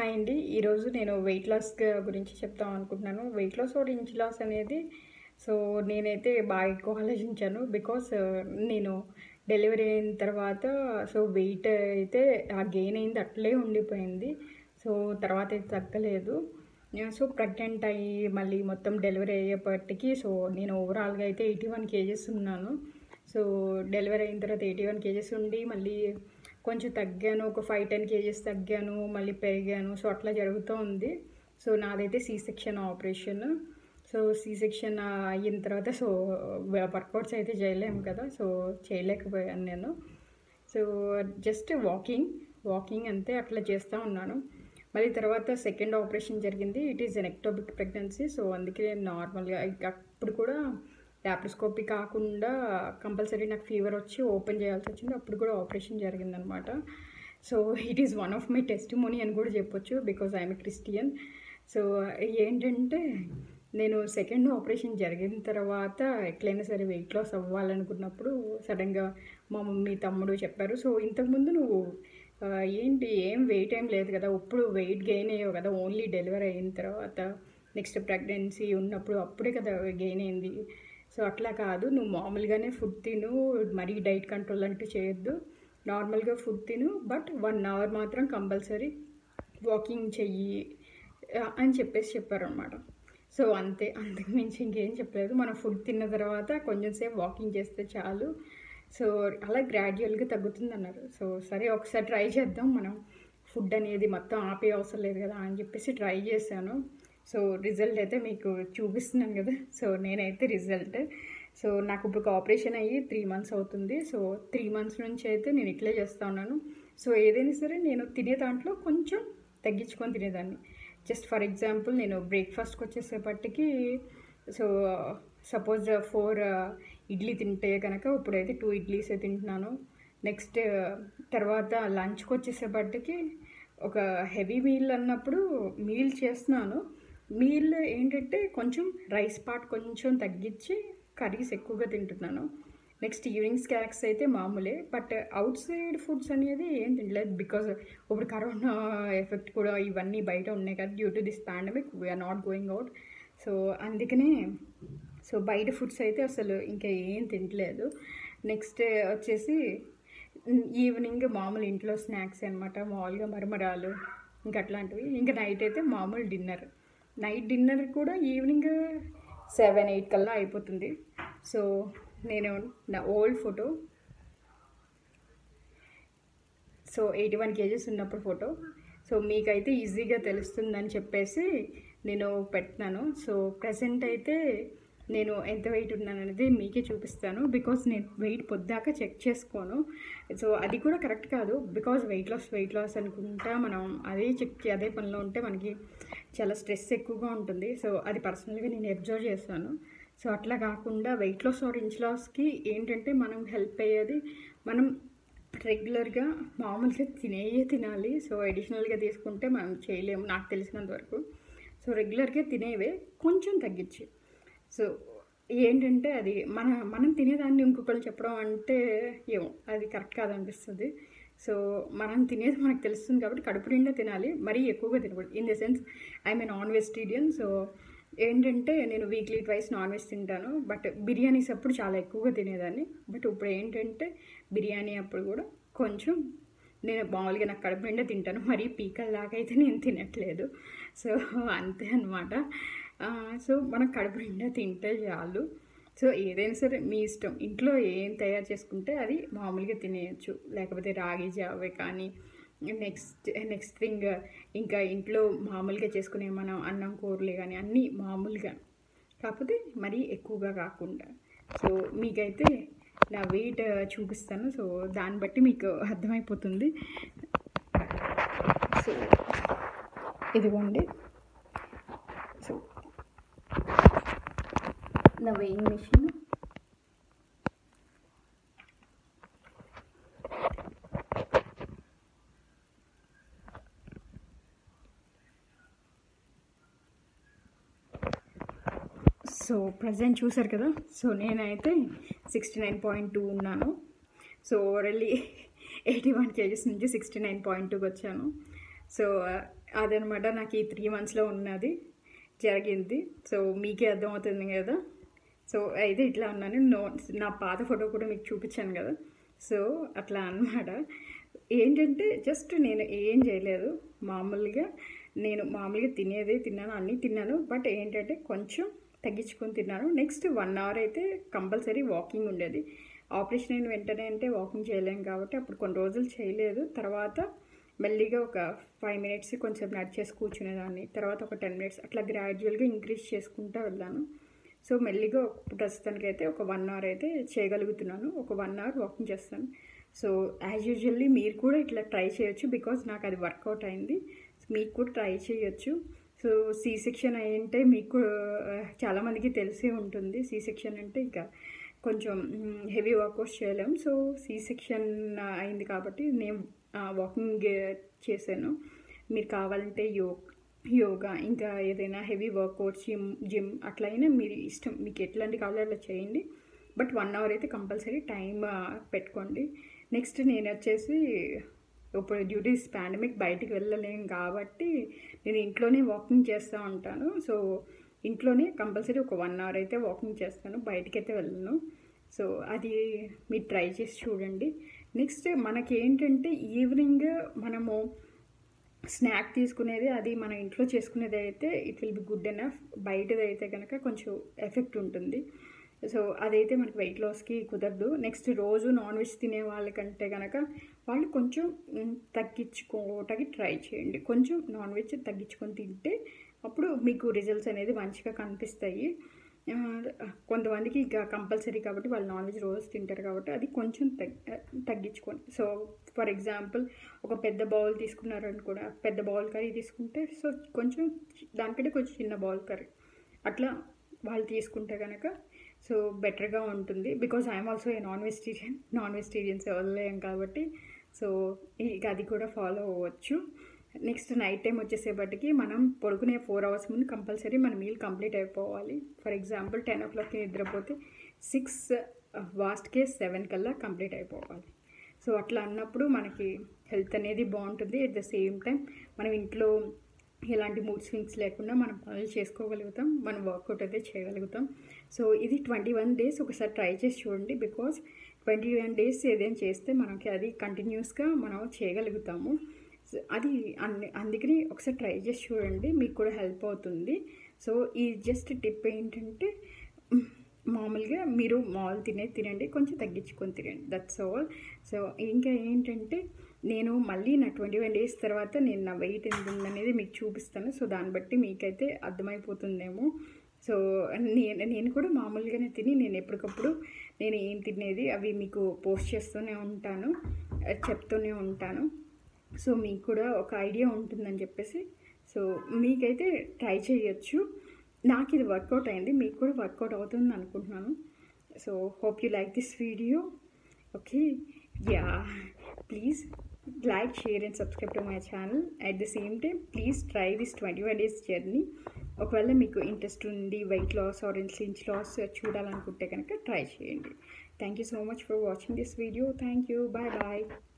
hi అండి ఈరోజు నేను వెయిట్ లాస్ గురించి చెప్తాం అనుకుంటున్నాను weight loss or inch loss అనేది సో నేనైతే బాగా ఎక్కువ ఆలోచించాను బికాస్ నేను డెలివరీ అయిన తర్వాత సో వెయిట్ అయితే ఆ గెయిన్ అయింది అట్లే ఉండిపోయింది సో తర్వాత అయితే తగ్గలేదు సో ప్రెగ్నెంట్ అయ్యి మళ్ళీ మొత్తం డెలివరీ అయ్యేపటికి సో నేను ఓవరాల్గా అయితే ఎయిటీ వన్ కేజెస్ ఉన్నాను సో డెలివరీ అయిన తర్వాత ఎయిటీ వన్ కేజెస్ ఉండి మళ్ళీ కొంచెం తగ్గాను ఒక ఫైవ్ టెన్ కేజెస్ తగ్గాను మళ్ళీ పెరిగాను సో అట్లా జరుగుతూ ఉంది సో నాదైతే C section operation so C section అయిన తర్వాత సో వర్కౌట్స్ అయితే చేయలేము కదా సో చేయలేకపోయాను నేను సో జస్ట్ వాకింగ్ వాకింగ్ అంతే అట్లా చేస్తూ ఉన్నాను మళ్ళీ తర్వాత సెకండ్ ఆపరేషన్ జరిగింది it is an ectopic pregnancy so అందుకే నేను నార్మల్గా అప్పుడు కూడా ల్యాప్రోస్కోపీ కాకుండా కంపల్సరీ నాకు ఫీవర్ వచ్చి ఓపెన్ చేయాల్సి వచ్చింది అప్పుడు కూడా ఆపరేషన్ జరిగిందనమాట so it is one of my testimony అని కూడా చెప్పొచ్చు బికాజ్ ఐఎమ్ క్రిస్టియన్ సో ఏంటంటే నేను సెకండ్ ఆపరేషన్ జరిగిన తర్వాత ఎట్లయినా సరే వెయిట్ లాస్ అవ్వాలనుకున్నప్పుడు సడన్గా మా మమ్మీ తమ్ముడు చెప్పారు సో ఇంతకుముందు నువ్వు ఏంటి ఏం వెయిట్ ఏం లేదు కదా ఇప్పుడు వెయిట్ గెయిన్ అయ్యావు కదా ఓన్లీ డెలివరీ అయిన తర్వాత నెక్స్ట్ ప్రెగ్నెన్సీ ఉన్నప్పుడు అప్పుడే కదా గెయిన్ అయింది సో అట్లా కాదు నువ్వు మామూలుగానే ఫుడ్ తిను మరీ డైట్ కంట్రోల్ అంటూ చేయొద్దు నార్మల్గా ఫుడ్ తిను బట్ వన్ అవర్ మాత్రం కంపల్సరీ వాకింగ్ చెయ్యి అని చెప్పేసి చెప్పారనమాట సో అంతే అంతకు మించి ఇంకేం చెప్పలేదు మనం ఫుడ్ తిన్న తర్వాత కొంచెం సేపు వాకింగ్ చేస్తే చాలు సో అలా గ్రాడ్యువల్గా తగ్గుతుంది అన్నారు సో సరే ఒకసారి ట్రై చేద్దాం మనం ఫుడ్ అనేది మొత్తం ఆపే అవసరం లేదు కదా అని చెప్పేసి ట్రై చేశాను సో రిజల్ట్ అయితే మీకు చూపిస్తున్నాను కదా సో నేనైతే రిజల్ట్ సో నాకు ఇప్పుడు ఆపరేషన్ అయ్యి త్రీ మంత్స్ అవుతుంది సో త్రీ మంత్స్ నుంచి అయితే నేను ఇట్లే చేస్తూ ఉన్నాను సో ఏదైనా సరే నేను తినే దాంట్లో కొంచెం తగ్గించుకొని తినేదాన్ని జస్ట్ ఫర్ ఎగ్జాంపుల్ నేను బ్రేక్ఫాస్ట్కి వచ్చేసేపటికి సో సపోజ్ ఫోర్ ఇడ్లీ తింటే కనుక ఇప్పుడైతే టూ ఇడ్లీసే తింటున్నాను నెక్స్ట్ తర్వాత లంచ్కి వచ్చేసేపటికి ఒక హెవీ మీల్ అన్నప్పుడు మీల్ చేస్తున్నాను మీల్ ఏంటంటే కొంచెం రైస్ పార్ట్ కొంచెం తగ్గించి కర్రీస్ ఎక్కువగా తింటున్నాను నెక్స్ట్ ఈవినింగ్ స్నాక్స్ అయితే మామూలే బట్ అవుట్ సైడ్ ఫుడ్స్ అనేది ఏం తినలేదు బికాజ్ ఇప్పుడు కరోనా ఎఫెక్ట్ కూడా ఇవన్నీ బయట ఉన్నాయి కదా due to this pandemic we are not going out so అందుకనే సో బయట ఫుడ్స్ అయితే అసలు ఇంకా ఏం తినట్లేదు నెక్స్ట్ వచ్చేసి ఈవినింగ్ మామూలు ఇంట్లో స్నాక్స్ అనమాట మామూలుగా మరమరాలు ఇంకా అట్లాంటివి ఇంకా నైట్ అయితే మామూలు డిన్నర్ నైట్ డిన్నర్ కూడా ఈవినింగ్ సెవెన్ ఎయిట్ కల్లా అయిపోతుంది సో నేను నా old photo so eighty one kgs ఉన్నప్పుడు ఫోటో సో మీకైతే ఈజీగా తెలుస్తుందని చెప్పేసి నేను పెట్టినాను సో ప్రజెంట్ అయితే నేను ఎంత వెయిట్ ఉన్నాను అనేది మీకే చూపిస్తాను బికాస్ నేను వెయిట్ పొద్దాక చెక్ చేసుకోను సో అది కూడా కరెక్ట్ కాదు because weight loss weight loss అనుకుంటా మనం అదే చెక్ అదే పనిలో ఉంటే మనకి చాలా స్ట్రెస్ ఎక్కువగా ఉంటుంది సో అది పర్సనల్గా నేను అబ్జర్వ్ చేస్తాను సో అట్లా కాకుండా వెయిట్ లాస్ ఆర్ ఇంచ్ లాస్కి ఏంటంటే మనం హెల్ప్ అయ్యేది మనం రెగ్యులర్గా మామూలుగా తినేయే తినాలి సో అడిషనల్గా తీసుకుంటే మనం చేయలేము నాకు తెలిసినంత వరకు సో రెగ్యులర్గా తినేవే కొంచెం తగ్గించి సో ఏంటంటే అది మన మనం తినేదాన్ని ఇంకొకరు చెప్పడం అంటే ఏమో అది కరెక్ట్ కాదనిపిస్తుంది సో మనం తినేది మనకు తెలుస్తుంది కాబట్టి కడుపు నిండా తినాలి మరీ ఎక్కువగా తినకూడదు in the sense I'm a non vegetarian so ఏంటంటే నేను వీక్లీ ట్వైస్ నాన్ వెజ్ తింటాను బట్ బిర్యానీస్ అప్పుడు చాలా ఎక్కువగా తినేదాన్ని బట్ ఇప్పుడు ఏంటంటే బిర్యానీ అప్పుడు కూడా కొంచెం నేను మామూలుగా నాకు కడుపు నిండా తింటాను మరీ పీకల్లాగా అయితే నేను తినట్లేదు సో అంతే అనమాట సో మనం కడుపు నిండా తింటే చాలు సో ఏదైనా సరే మీ ఇష్టం ఇంట్లో ఏం తయారు చేసుకుంటే అది మామూలుగా తినేయచ్చు లేకపోతే రాగి జావే కానీ నెక్స్ట్ నెక్స్ట్ థింగ్ ఇంకా ఇంట్లో మామూలుగా చేసుకునే మనం అన్నం కూరలే కానీ అన్నీ మామూలుగా కాకపోతే మరీ ఎక్కువగా కాకుండా సో మీకైతే నా వెయిట్ చూపిస్తాను సో దాన్ని బట్టి మీకు అర్థమైపోతుంది సో ఇదిగోండి సో నా వెయింగ్ మిషన్ సో ప్రజెంట్ చూసారు కదా సో నేనైతే సిక్స్టీ నైన్ పాయింట్ టూ ఉన్నాను so overally eighty one kgs నుంచి సిక్స్టీ నైన్ పాయింట్ టూకి వచ్చాను సో అదనమాట నాకు ఈ త్రీ మంత్స్లో ఉన్నది జరిగింది సో మీకే అర్థమవుతుంది కదా సో అయితే ఇట్లా ఉన్నాను నో నా పాత ఫోటో కూడా మీకు చూపించాను కదా సో అట్లా అన్నమాట ఏంటంటే జస్ట్ నేను ఏం చేయలేదు మామూలుగా నేను మామూలుగా తినేదే తిన్నాను అన్నీ తిన్నాను బట్ ఏంటంటే కొంచెం తగ్గించుకొని తిన్నాను నెక్స్ట్ వన్ అవర్ అయితే కంపల్సరీ వాకింగ్ ఉండేది ఆపరేషన్ అయిన వెంటనే అంటే వాకింగ్ చేయలేము కాబట్టి అప్పుడు కొన్ని రోజులు చేయలేదు తర్వాత మెల్లిగా ఒక ఫైవ్ మినిట్స్ కొంచెం నడిచేసి కూర్చునేదాన్ని తర్వాత ఒక టెన్ మినిట్స్ అట్లా గ్రాడ్యువల్గా ఇంక్రీజ్ చేసుకుంటూ వెళ్ళాను సో మెల్లిగా ప్రస్తుతానికి అయితే ఒక వన్ అవర్ అయితే చేయగలుగుతున్నాను ఒక వన్ అవర్ వాకింగ్ చేస్తాను సో యాజ్ యూజువల్లీ మీరు కూడా ఇట్లా ట్రై చేయొచ్చు బికాజ్ నాకు అది వర్కౌట్ అయింది మీకు కూడా ట్రై చేయొచ్చు సో సీ సెక్షన్ అయ్యింటే మీకు ఆ, చాలామందికి తెలిసే ఉంటుంది సీ సెక్షన్ అంటే ఇంకా కొంచెం హెవీ వర్కౌట్స్ చేయలేం సో సీ సెక్షన్ అయింది కాబట్టి నేను వాకింగ్ చేశాను మీరు కావాలంటే యో యోగా ఇంకా ఏదైనా హెవీ వర్కౌట్స్ జిమ్ జిమ్ అట్లయినా మీరు ఇష్టం మీకు ఎట్లాంటి కావాలో అట్లా చేయండి బట్ వన్ అవర్ అయితే కంపల్సరీ టైం పెట్టుకోండి నెక్స్ట్ నేను వచ్చేసి ఇప్పుడు డ్యూటీస్ పాండమిక్ బయటికి వెళ్ళలేం కాబట్టి నేను ఇంట్లోనే వాకింగ్ చేస్తూ ఉంటాను సో ఇంట్లోనే కంపల్సరీ ఒక వన్ అవర్ అయితే వాకింగ్ చేస్తాను బయటికి అయితే వెళ్ళను సో అది మీరు ట్రై చేసి చూడండి నెక్స్ట్ మనకి ఏంటంటే ఈవినింగ్ మనము స్నాక్ తీసుకునేది అది మన ఇంట్లో చేసుకునేది అయితే it will be good enough బయటది అయితే కనుక కొంచెం ఎఫెక్ట్ ఉంటుంది సో అదైతే మనకి వెయిట్ లాస్కి కుదరదు నెక్స్ట్ రోజు నాన్ వెజ్ తినే వాళ్ళకంటే కనుక వాళ్ళు కొంచెం మ్, తగ్గించుకోవటానికి ట్రై చేయండి కొంచెం నాన్ వెజ్ తగ్గించుకొని తింటే అప్పుడు మీకు రిజల్ట్స్ అనేది మంచిగా కనిపిస్తాయి ఆ, కొంతమందికి ఇక కంపల్సరీ కాబట్టి వాళ్ళు నాన్ వెజ్ రోజు తింటారు కాబట్టి అది కొంచెం తగ్ తగ్గించుకోండి సో ఫర్ ఎగ్జాంపుల్ ఒక పెద్ద బౌల్ తీసుకున్నారని కూడా పెద్ద బౌల్ కర్రీ తీసుకుంటే సో కొంచెం దానికంటే కొంచెం చిన్న బౌల్ కర్రీ అట్లా వాళ్ళు తీసుకుంటే కనుక సో బెటర్గా ఉంటుంది because I'm also a non vegetarian non vegetarians వదిలేం కాబట్టి సో ఇక అది కూడా ఫాలో అవ్వచ్చు నెక్స్ట్ నైట్ టైం వచ్చేసేపటికి మనం పడుకునే ఫోర్ అవర్స్ ముందు కంపల్సరీ మన మీల్ కంప్లీట్ అయిపోవాలి ఫర్ ఎగ్జాంపుల్ టెన్ ఓ క్లాక్కి నిద్రపోతే సిక్స్ వాస్ట్కే సెవెన్ కల్లా కంప్లీట్ అయిపోవాలి సో అట్లా అన్నప్పుడు మనకి హెల్త్ అనేది బాగుంటుంది అట్ ద సేమ్ టైం మనం ఇంట్లో ఎలాంటి మూడ్ స్వింగ్స్ లేకుండా మనం పనులు చేసుకోగలుగుతాం మనం వర్కౌట్ అయితే చేయగలుగుతాం సో ఇది ట్వంటీ వన్ డేస్ ఒకసారి ట్రై చేసి చూడండి బికాస్ ట్వంటీ వన్ డేస్ ఏదైనా చేస్తే మనకి అది కంటిన్యూస్గా మనం చేయగలుగుతాము సో అది అన్ని అందుకని ఒకసారి ట్రై చేసి చూడండి మీకు కూడా హెల్ప్ అవుతుంది సో ఈ జస్ట్ టిప్ ఏంటంటే మ్, మామూలుగా మీరు మాల్ తినే తినండి కొంచెం తగ్గించుకొని తినండి దట్స్ ఆల్ సో ఇంకా ఏంటంటే నేను మళ్ళీ నా ట్వంటీ వన్ డేస్ తర్వాత నేను నా వెయిట్ ఎంత ఉందనేది మీకు చూపిస్తాను సో దాన్ని బట్టి మీకైతే అర్థమైపోతుందేమో సో నేను నేను కూడా మామూలుగానే తిని నేను ఎప్పటికప్పుడు నేను ఏం తినేది అవి మీకు పోస్ట్ చేస్తూనే ఉంటాను అది చెప్తూనే ఉంటాను సో మీకు కూడా ఒక ఐడియా ఉంటుందని చెప్పేసి సో మీకైతే ట్రై చేయొచ్చు నాకు ఇది వర్కౌట్ అయింది మీకు కూడా వర్కౌట్ అవుతుంది అనుకుంటున్నాను so hope you like this video okay ya please like share and subscribe to my channel at the same time please try this twenty one days journey ఒకవేళ మీకు ఇంట్రెస్ట్ ఉంది weight loss or inch loss చూడాలనుకుంటే కనుక try చేయండి thank you so much for watching this video thank you bye bye